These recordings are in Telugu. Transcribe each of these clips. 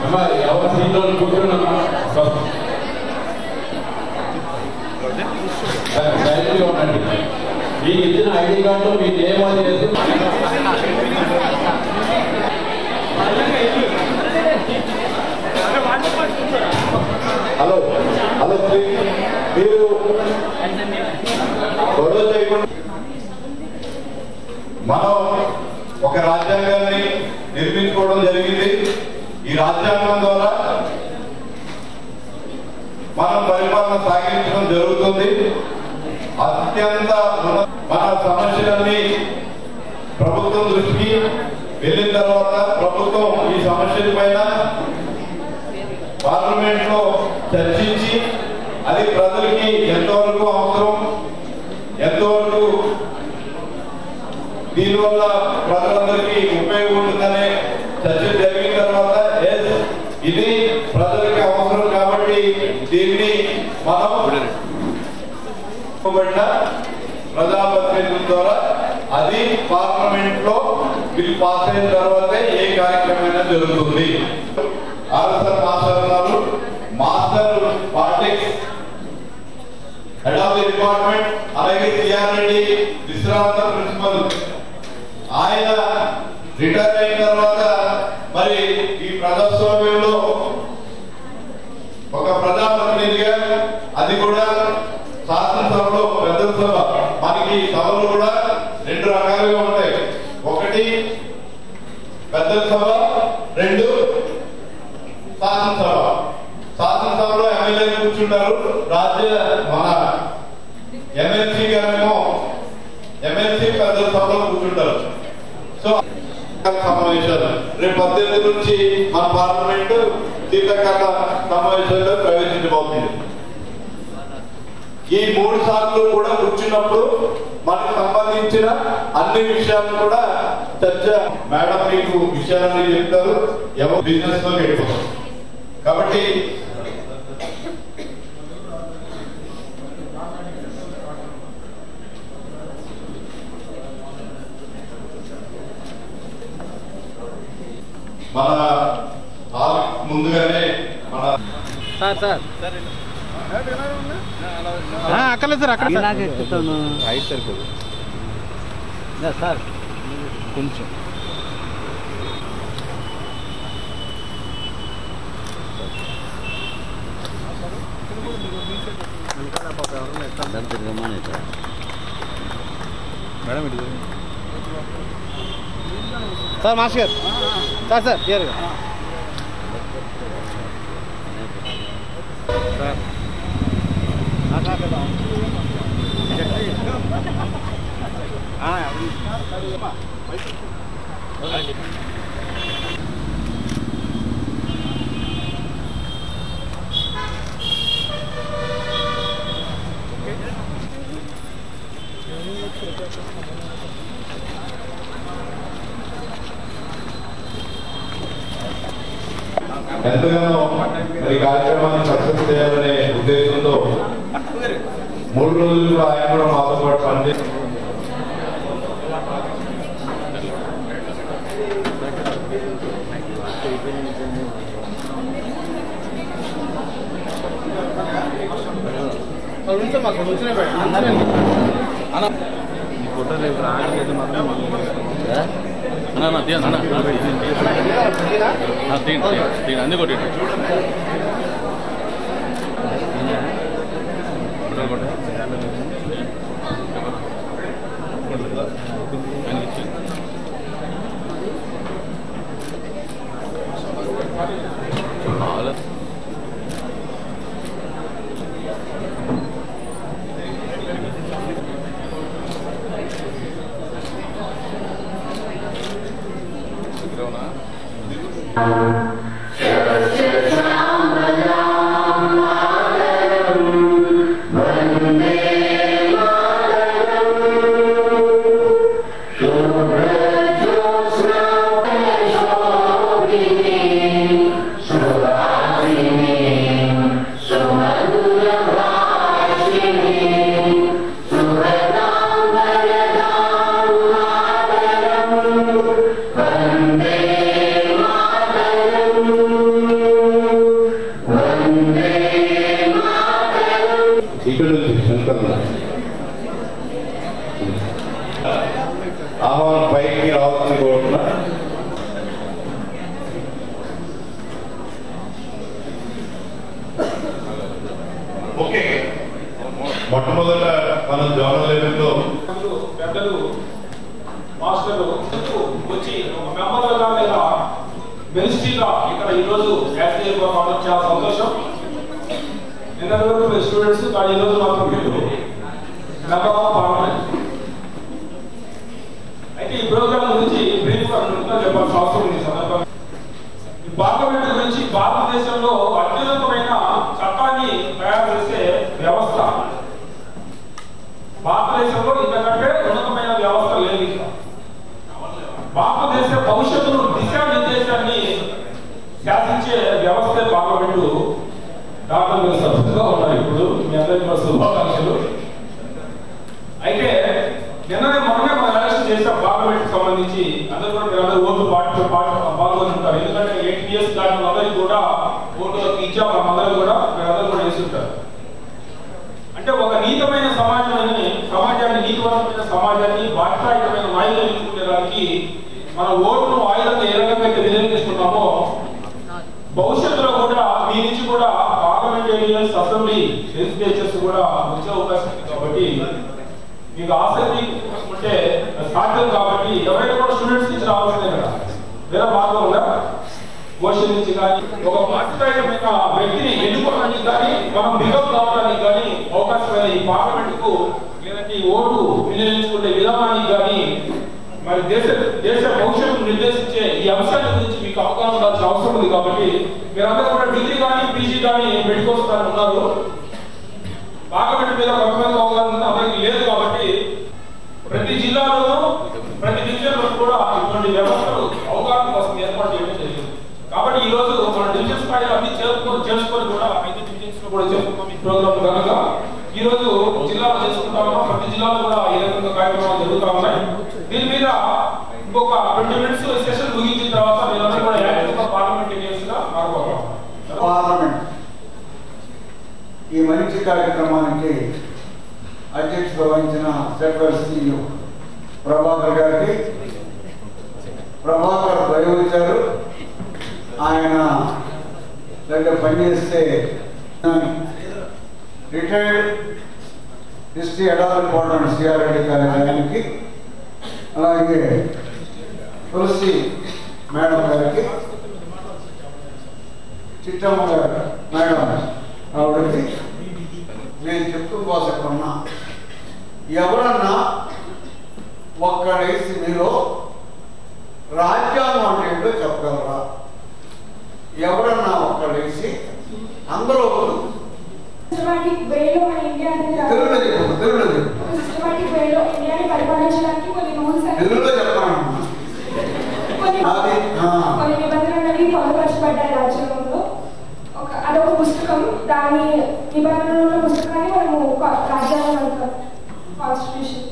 అమ్మా ఎవరు సీట్లో కూర్చున్నామా సైలెంట్గా ఉండండి మీకు ఇచ్చిన ఐడి కార్డు మీ నేమ్ అది వేసి హలో హలో ప్లీజ్ మీరు గొడవ చేయకుండా మనం ఒక రాజ్యాంగాన్ని నిర్మించుకోవడం జరిగింది ఈ రాజ్యాంగం ద్వారా మనం పరిపాలన సాగించడం జరుగుతుంది అత్యంత ఉన్న- మన సమస్యలన్నీ ప్రభుత్వం దృష్టికి వెళ్ళిన తర్వాత ప్రభుత్వం ఈ సమస్యల పైన పార్లమెంట్ లో చర్చించి అది ప్రజలకి ఎంతవరకు అవసరం ఎంతవరకు దీనివల్ల ప్రజలందరికీ ఉపయోగం ఉంటుందనే చర్చ జరిగిన తర్వాత yes, ఇది ప్రజలకి అవసరం కాబట్టి దీన్ని మనం ఇవ్వబడిన ప్రజాప్రతినిధుల ద్వారా అది పార్లమెంట్ లో బిల్ పాస్ అయిన తర్వాతే ఏ కార్యక్రమం జరుగుతుంది ఆర్ఎస్ఆర్ మాస్టర్ ఉన్నారు master politics head of the department అలాగే సిఆర్ రెడ్డి విశ్రాంత ప్రిన్సిపల్ ఆయన రిటైర్ అయిన తర్వాత మరి ఈ ప్రజాస్వామ్యంలో ఒక ప్రజాప్రతినిధిగా అది కూడా శాసనసభలో పెద్ద సభ మనకి సభలు కూడా రెండు రకాలుగా ఉంటాయి ఒకటి పెద్ద సభ రెండు శాసనసభ శాసనసభలో ఎమ్మెల్యేలు కూర్చుంటారు రాజ్య మన ఎమ్మెల్సీ గారేమో ఎమ్మెల్సీ పెద్ద సభలో కూర్చుంటారు సో సమావేశాలు రేపు పద్దెనిమిది నుంచి మన పార్లమెంట్ శీతాకాల సమావేశాల్లో ప్రవేశించబోతుంది ఈ మూడు సార్లు కూడా కూర్చున్నప్పుడు మనకు సంబంధించిన అన్ని విషయాలు కూడా చర్చ మేడం మీకు విషయాలన్నీ చెప్తారు ఎవరు బిజినెస్ లో వెళ్ళిపోతారు కాబట్టి మన హాల్ ముందుగానే మన సార్ సార్ అక్కర్లేదు సార్ అక్కడ రైట్ సరిపోదు సార్ కొంచెం మేడం ఇటు సార్ మాస్టర్ గారు సార్ సార్ క్లియర్గా సార్ ఎంతగానో మరి కార్యక్రమాన్ని సక్సెస్ చేయాలనే ఉద్దేశంతో మూడు రోజులు కూడా ఆయన కూడా మాతో పాటు పనిచేసి ఫోటో లేదు రాగలేదు మాత్రం అన్న అన్న తీయండి అన్న అన్న, తీయండి తీయండి తీయండి అన్నీ కొట్టండి ఫోటోలు కొట్టండి. ఆయనకి ఇచ్చేయండి. చాలా దగ్గర వందే మాతరం ఓకే మొట్టమొదట మన జోనల్ లెవెల్లో పెద్దలు పెద్దలు మాస్టర్లు వచ్చి ఒక మెంబర్లుగా లేదా మినిస్ట్రీగా ఇక్కడ ఈరోజు యాక్టివ్ కావడం చాలా సంతోషం నిన్న వరకు మీరు స్టూడెంట్స్ కానీ ఈరోజు మాత్రం మీరు మెంబర్ ఆఫ్ పార్లమెంట్ అయితే ఈ ప్రోగ్రామ్ గురించి బ్రీఫ్ గా క్లుప్తంగా చెప్పాల్సిన అవసరం ఉంది ఈ సందర్భంగా ఈ పార్లమెంట్ గురించి భారతదేశంలో అత్యున్నతమైన చట్టాన్ని తయారు చేసే వ్యవస్థ భారతదేశంలో ఇంతకంటే ఉన్నతమైన వ్యవస్థ లేదు ఇంకా. భారతదేశ భవిష్యత్తును దిశానిర్దేశాన్ని శాసించే వ్యవస్థే పార్లమెంటు డాక్టర్ మీరు సభ్యులుగా ఉన్నారు ఇప్పుడు మీ అందరికీ మా శుభాకాంక్షలు అయితే నిన్ననే మొన్ననే మనం ఎలక్షన్ చేసాం పార్లమెంట్ సంబంధించి అందరూ కూడా మీరు అందరూ ఓట్లు పాటు పాటు పాల్గొని ఉంటారు ఎందుకంటే ఎయిట్ ఇయర్స్ దాటిన అందరికీ కూడా ఓటు హక్కు ఇచ్చాం మనందరూ కూడా మీరందరూ కూడా వేసి ఉంటారు అంటే ఒక నీతమైన సమాజాన్ని సమాజాన్ని నీతివంతమైన సమాజాన్ని బాధ్యతాయుతమైన నాయకులు ఎన్నుకునేదానికి మన ఓటును ఆయుధంగా ఏ రకంగా అయితే వినియోగించుకున్నామో భవిష్యత్తులో కూడా మీ నుంచి కూడా పార్లమెంటేరియన్స్ అసెంబ్లీ లెజిస్లేచర్స్ కూడా వచ్చే అవకాశం ఉంది కాబట్టి మీకు ఆసక్తి ఉంటే సాధ్యం కాబట్టి ఎవరైనా కూడా స్టూడెంట్స్ నుంచి రావాల్సిందే కదా వేరే మార్గం ఉందా క్వశ్చన్ నుంచి కానీ ఒక బాధ్యతమైన వ్యక్తిని ఎన్నుకోవడానికి కానీ మనం బికప్ కావడానికి కానీ అవకాశమైన ఈ పార్లమెంట్ కు లేదంటే ఈ ఓటు వినియోగించుకునే విధానానికి కానీ మరి దేశ దేశ భవిష్యత్తు నిర్దేశించే ఈ అంశాల గురించి మీకు అవగాహన ఉండాల్సిన అవసరం ఉంది కాబట్టి మీరందరూ కూడా డిగ్రీ కానీ పీజీ కానీ మెడికోస్ కానీ ఉన్నారు పార్లమెంట్ మీద కొంతమంది అవగాహన ఉంది అందరికీ లేదు కాబట్టి ప్రతి జిల్లాలోనూ ప్రతి డివిజన్ కూడా ఇటువంటి వ్యవస్థలు అవగాహన కోసం ఏర్పాటు చేయడం జరిగింది కాబట్టి ఈ రోజు మన డివిజన్ స్థాయిలో అన్ని చేసుకొని చేసుకొని కూడా ఐదు డివిజన్స్ లో కూడా చేసుకుంటాం ఈ ప్రోగ్రామ్ కనుక ఈ రోజు జిల్లాలో చేసుకుంటా ఉన్నాం ప్రతి జిల్లాలో కూడా ఈ రకంగా కార్యక్రమాలు జరుగుతూ ఉన్నాయి దీని మీద ఇంకొక ట్వంటీ మినిట్స్ సెషన్ ముగించిన తర్వాత మీరందరూ కూడా యాక్టివ్ గా పార్లమెంటేరియన్స్ గా మారబోతాం పార్లమెంట్ ఈ మంచి కార్యక్రమానికి అధ్యక్షత వహించిన సెంట్రల్ సీఈఓ ప్రభాకర్ గారికి ప్రభాకర్ దయవచ్చారు ఆయన దగ్గర పనిచేస్తే రిటైర్డ్ డిస్ట్రీ అడాల్ ఇంపార్టెంట్ సిఆర్ఐడి కార్యాలయానికి అలాగే తులసి మేడం గారికి చిట్టమ్మ గారు మేడం ఆవిడకి నేను చెప్తూ పోసకున్నా ఎవరన్నా ఒక్కడేసి మీలో రాజ్యాంగం అంటే ఏంటో చెప్పగలరా ఎవరన్నా ఒక్కడేసి అందరూ సిస్టమాటిక్ వేలో మన ఇండియా అనేది తెలుగులో చెప్పు తెలుగులో చెప్పు సిస్టమాటిక్ వేలో ఇండియాని పరిపాలించడానికి కొన్ని రూల్స్ తెలుగులో చెప్పానమ్మా కొన్ని అది, ఆ. కొన్ని నిబంధనలు అనేవి పొందుపరచబడ్డాయి రాజ్యాంగంలో ఒక అదొక పుస్తకం దాని నిబంధనలు ఉన్న పుస్తకాన్ని మనము కా- రాజ్యాంగం అంటాం కాన్స్టిట్యూషన్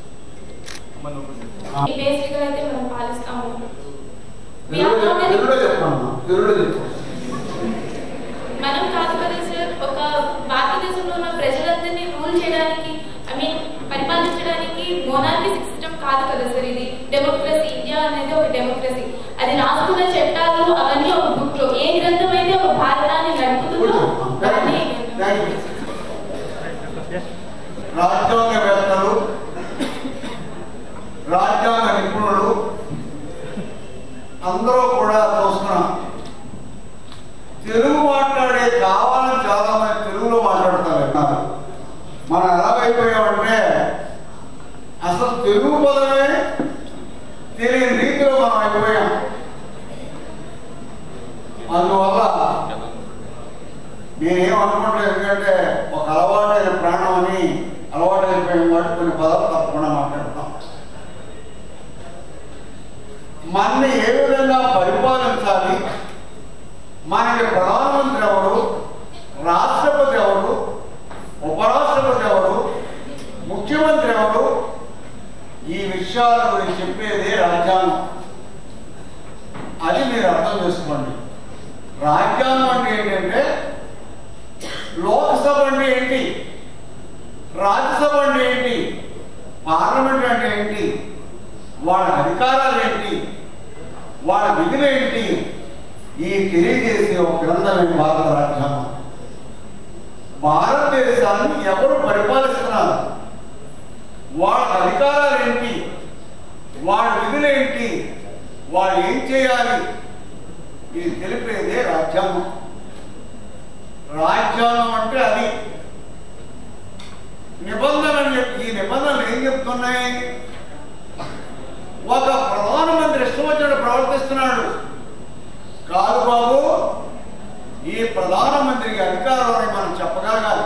బేసిక్ గా అయితే మనం పాలిస్తాము We are తెలుగులో not an- తెలుగులో చెప్పానమ్మా తెలుగులో చెప్పు మనం కాదు కదా సార్ ఒక భారతదేశంలో ఉన్న ప్రజలందరినీ రూల్ చేయడానికి ఐ మీన్ పరిపాలించడానికి మోనార్కీ సిస్టమ్ కాదు కదా సార్ ఇది డెమోక్రసీ ఇండియా అనేది ఒక డెమోక్రసీ అది రాసుకున్న చట్టాలు అవన్నీ ఒక బుక్ లో ఏ గ్రంథం అయితే ఒక భారతాన్ని నడుపుతుందో దాన్ని రాజ్యాంగవేత్తలు రాజ్యాంగ నిపుణులు అందరూ కూడా చూస్తున్నాం తెలుగు మాట్లాడే కావాలని చాలా మంది తెలుగులో మాట్లాడతారు మనం ఎలాగైపోయామంటే అసలు తెలుగు పదమే తెలియని రీతిలో మనం అయిపోయాం అందువల్ల నేనేం అనుకోవట్లేదు ఎందుకంటే ఒక అలవాటైన ప్రాణం అని అలవాటైపోయిన వాటి కొన్ని పదాలు తప్పకుండా మాట్లాడతాం మనని ఏ విధంగా పరిపాలించాలి మనకి ప్రధానమంత్రి ఎవరు రాష్ట్రపతి ఎవరు ఉపరాష్ట్రపతి ఎవరు ముఖ్యమంత్రి ఎవరు ఈ విషయాల గురించి చెప్పేదే రాజ్యాంగం అది మీరు అర్థం చేసుకోండి రాజ్యాంగం అంటే ఏంటంటే లోక్సభ అంటే ఏంటి రాజ్యసభ అంటే ఏంటి పార్లమెంట్ అంటే ఏంటి వాళ్ళ అధికారాలు ఏంటి వాళ్ళ విధులు ఏంటి ఈ తెలియజేసే ఒక గ్రంథమే భారత రాజ్యాంగం భారతదేశాన్ని ఎవరు పరిపాలిస్తున్నారు వాళ్ళ అధికారాలు ఏంటి వాళ్ళ విధులేంటి వాళ్ళు ఏం చేయాలి ఇది తెలిపేదే రాజ్యాంగం రాజ్యాంగం అంటే అది నిబంధనలు చెప్- ఈ నిబంధనలు ఏం చెప్తున్నాయి ఒక ప్రధానమంత్రి ఇష్టం వచ్చినట్టు ప్రవర్తిస్తున్నాడు కాదు బాబు ఈ ప్రధానమంత్రికి అధికారం అని మనం చెప్పగలగాలి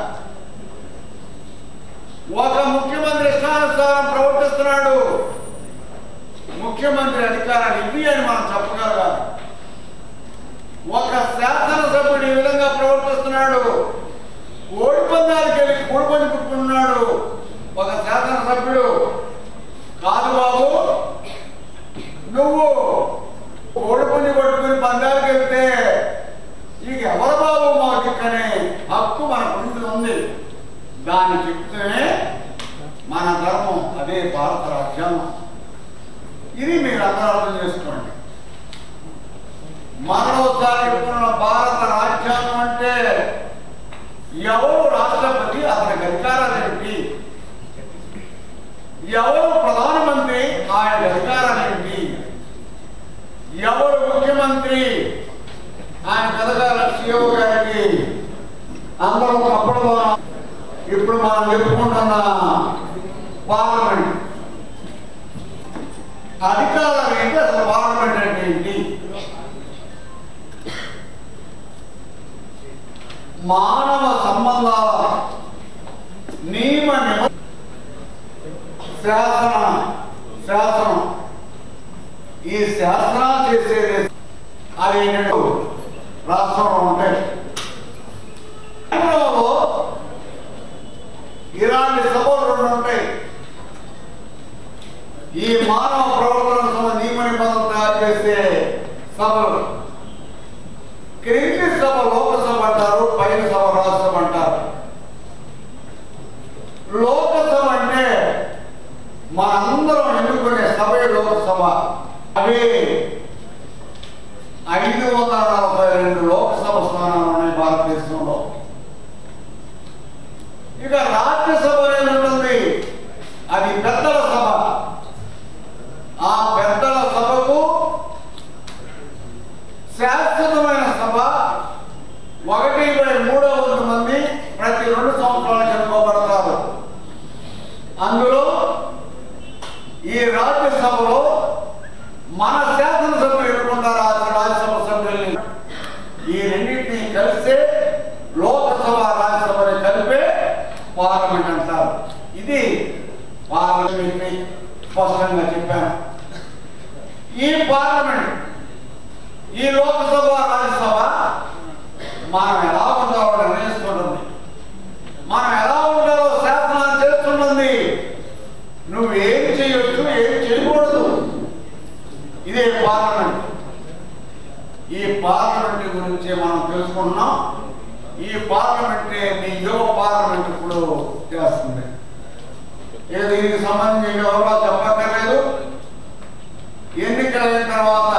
ఒక ముఖ్యమంత్రి ఇష్టానుసారం ప్రవర్తిస్తున్నాడు ముఖ్యమంత్రి అధికారాలు ఇవి అని మనం చెప్పగలగాలి ఒక శాసనసభ్యుడు ఈ విధంగా ప్రవర్తిస్తున్నాడు కోడి పందాలకు వెళ్ళి కోడి పంది పుట్టుకున్నాడు ఒక శాసనసభ్యుడు కాదు బాబు నువ్వు కోడి పంది పట్టుకుని పందాలకు వెళ్తే ఇక ఎవరు బాబు మా దిక్కనే హక్కు మన ముందు ఉంది దాన్ని చెప్తేనే మన ధర్మం అదే భారత రాజ్యాంగం ఇది మీరు అందరూ అర్థం చేసుకోండి మరోసారి చెప్తున్న భారత రాజ్యాంగం అంటే ఎవరు రాష్ట్రపతి అతనికి అధికారాలు ఏంటి ఎవరు ప్రధానమంత్రి ఆయన అధికారాలు ఏంటి ఎవరు ముఖ్యమంత్రి ఆయన కథగాల సీఓ గారికి అందరూ అప్పుడు ఇప్పుడు మనం చెప్పుకుంటున్న పార్లమెంట్ అధికారం ఏంటి అసలు పార్లమెంట్ అంటే ఏంటి మానవ సంబంధాల నియమ నిబ- శాసన శాసనం ఈ శాసనాలు చేసేది అది ఏంటంటే రాష్ట్రంలో ఉంటాయి కేంద్రంలో ఇలాంటి సభలు రెండు ఉంటాయి ఈ మానవ ప్రవర్తన సభ నియమ నిబంధనలు తయారు చేసే సభలు క్రింది సభ లోకసభ అంటారు పైన సభ రాజ్యసభ అంటారు లోకసభ అంటే మనందరం ఎన్నుకునే సభే లోకసభ అవి ఐదు వందల నలభై రెండు లోకసభ స్థానాలు ఉన్నాయి భారతదేశంలో ఇక రాజ్యసభ అనేది ఉంటుంది అది పెద్దల సభ ఆ పెద్దల సభకు శాశ్వతమైన సభ ఒకటి బై మూడో వంతు మంది ప్రతి రెండు సంవత్సరాలకు ఎన్నుకోబడతారు అందులో ఈ రాజ్యసభలో మన శాసనసభ్యులు ఎన్నుకుంటారు ఆ రాజ్యసభ సభ్యుల్ని ఈ రెండింటిని కలిసే లోకసభ రాజ్యసభని కలిపే పార్లమెంట్ అంటారు ఇది పార్లమెంట్ స్పష్టంగా చెప్పాను ఈ పార్లమెంట్ ఈ లోకసభ రాజ్యసభ మనం ఎలా ఉండాలో నిర్ణయిస్తుంటుంది మనం ఎలా ఉండాలో శాసనాలు చేస్తుంటుంది నువ్వు ఏం చేయొచ్చు ఏం చేయకూడదు ఇదే పార్లమెంట్ ఈ పార్లమెంట్ గురించి మనం తెలుసుకుంటున్నాం ఈ పార్లమెంట్ మీ యువ పార్లమెంట్ ఇప్పుడు చేస్తుంది ఇది దీనికి సంబంధించి ఎవరో చెప్పక్కర్లేదు ఎన్నికలైన తర్వాత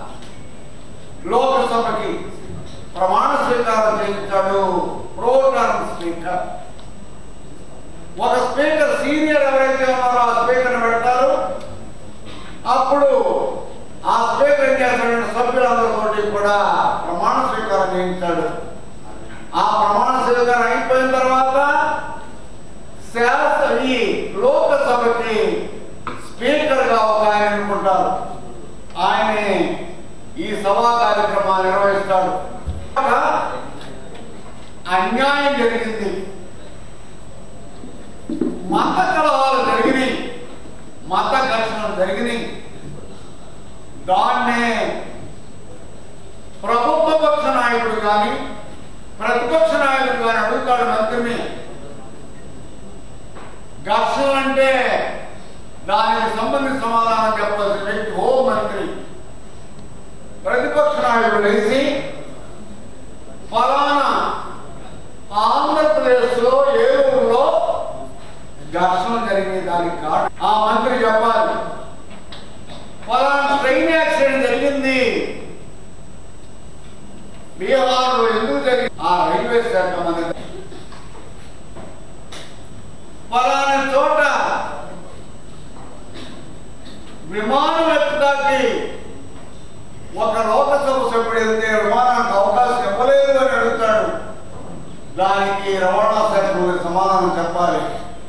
లోకసభకి ప్రమాణ స్వీకారం చేయించాడు ప్రోటర్మ్ స్పీకర్ ఒక స్పీకర్ సీనియర్ ఎవరైతే ఉన్నారో ఆ స్పీకర్ పెడతారు అప్పుడు ఆ స్పీకర్ ఏం చేస్తాడంటే సభ్యులందరితోటి కూడా ప్రమాణ స్వీకారం చేయించాడు ఆ ప్రమాణ స్వీకారం అయిపోయిన తర్వాత శాస్త్ర ఈ లోకసభకి స్పీకర్ గా ఒక ఆయన ఎన్నుకుంటారు ఆయనే ఈ సభా కార్యక్రమాన్ని నిర్వహిస్తాడు అన్యాయం జరిగింది మత కలహాలు జరిగినాయి మత ఘర్షణలు జరిగినాయి దాన్నే ప్రభుత్వ పక్ష నాయకుడు కానీ ప్రతిపక్ష నాయకుడు కానీ అడుగుతాడు మంత్రిని ఘర్షణ అంటే దానికి సంబంధించిన సమాధానం చెప్పాల్సిన వ్యక్తి హోం మంత్రి ప్రతిపక్ష నాయకుడు లేచి ఫలానా ఆంధ్రప్రదేశ్ లో ఏలూరులో ఘర్షణ జరిగే దానికి కారణం ఆ మంత్రి చెప్పాలి ఫలానా ట్రైన్ యాక్సిడెంట్ జరిగింది బీహార్ లో ఎందుకు జరిగింది ఆ రైల్వే శాఖ మంత్రి పలాని చోట విమానం ఎక్కడానికి ఒక లోకసభ సభ్యుడు వెళ్తే విమానానికి అవకాశం ఇవ్వలేదు అని అడుగుతాడు దానికి రవాణా శాఖ మీరు సమాధానం చెప్పాలి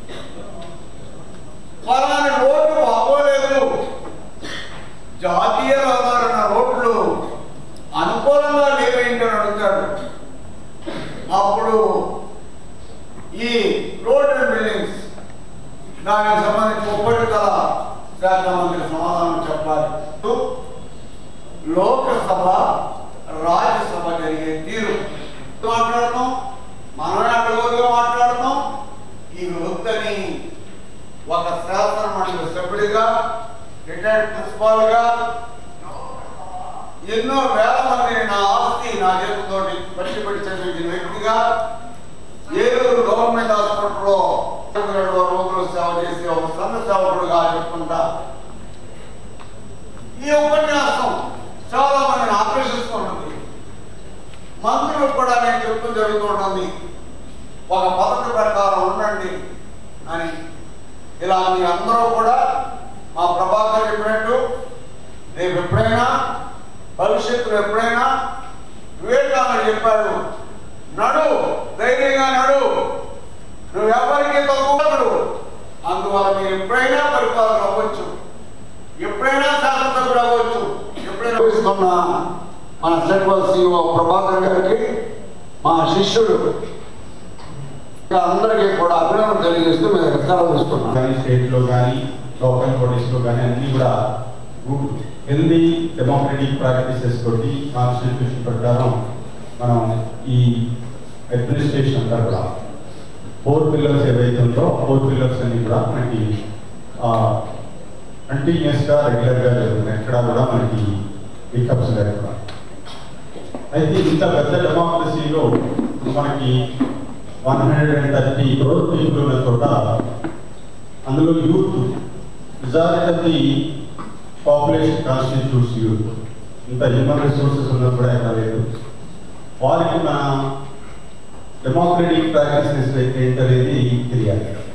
పలాని రోడ్డు బాగోలేదు జాతీయ రహదారున్న రోడ్లు అనుకూలంగా లేవేంటి అని అడుగుతాడు అప్పుడు ఈ రోడ్ అండ్ బిల్డింగ్స్ దానికి సంబంధించి ఉపరితల శాఖ మంత్రి సమాధానం చెప్పాలి లోకసభ రాజ్యసభ జరిగే తీరు మాట్లాడతాం మనమే అడ్డగోలుగా మాట్లాడతాం ఈ వృత్తిని ఒక శాసన మండలి సభ్యుడిగా రిటైర్డ్ ప్రిన్సిపాల్ గా ఎన్నో వేల మంది నా ఆస్తి నా చేతితోటి పట్టి పెట్టి చదివించిన వ్యక్తిగా ఏలూరు గవర్నమెంట్ హాస్పిటల్లో రోగులు సేవ చేసి ఒక సంఘ సేవకుడుగా చెప్పుకుంటా ఈ ఉపన్యాసం చాలా మందిని ఆకర్షిస్తున్నది మంత్రులకు కూడా నేను చెప్పడం జరుగుతుంటుంది ఒక పద్ధతి ప్రకారం ఉండండి అని ఇలా మీ అందరూ కూడా మా ప్రభాకర్ చెప్పినట్టు రేపు ఎప్పుడైనా భవిష్యత్తులో ఎప్పుడైనా వివేకానంద చెప్పాడు నడు ధైర్యంగా నడు నువ్వు ఎవరికి తక్కువడు అందువల్ల మీరు ఎప్పుడైనా పరిపాలన అవ్వచ్చు ఎప్పుడైనా శాసనసభ్యుడు అవ్వచ్చు ఎప్పుడైనా ఇస్తున్న మన సెంట్రల్ సిఇఓ ప్రభాకర్ గారికి మా శిష్యుడు ఇంకా అందరికీ కూడా అభినందన తెలియజేస్తూ మీరు సెలవు తీసుకున్నాను కానీ స్టేట్ లో కానీ లోకల్ బాడీస్ లో కానీ అన్ని కూడా గుడ్ హెల్దీ డెమోక్రటిక్ ప్రాక్టీసెస్ తోటి కాన్స్టిట్యూషన్ ప్రకారం మనం ఈ అడ్మినిస్ట్రేషన్ అంతా కూడా ఫోర్ పిల్లర్స్ ఏవైతే ఉందో ఫోర్ పిల్లర్స్ అన్ని కూడా మనకి కంటిన్యూస్ గా రెగ్యులర్ గా జరుగుతున్నాయి ఎక్కడ కూడా మనకి పికప్స్ లేకుండా అయితే ఇంత పెద్ద డెమోక్రసీలో మనకి one hundred and thirty crore people ఉన్న చోట అందులో youth majority of the population constitutes youth ఇంత హ్యూమన్ రిసోర్సెస్ ఉన్నా కూడా ఎక్కడ లేదు వారికి మన డెమోక్రటిక్ ప్రాక్టీసెస్ ఏంటనేది తెలియాలి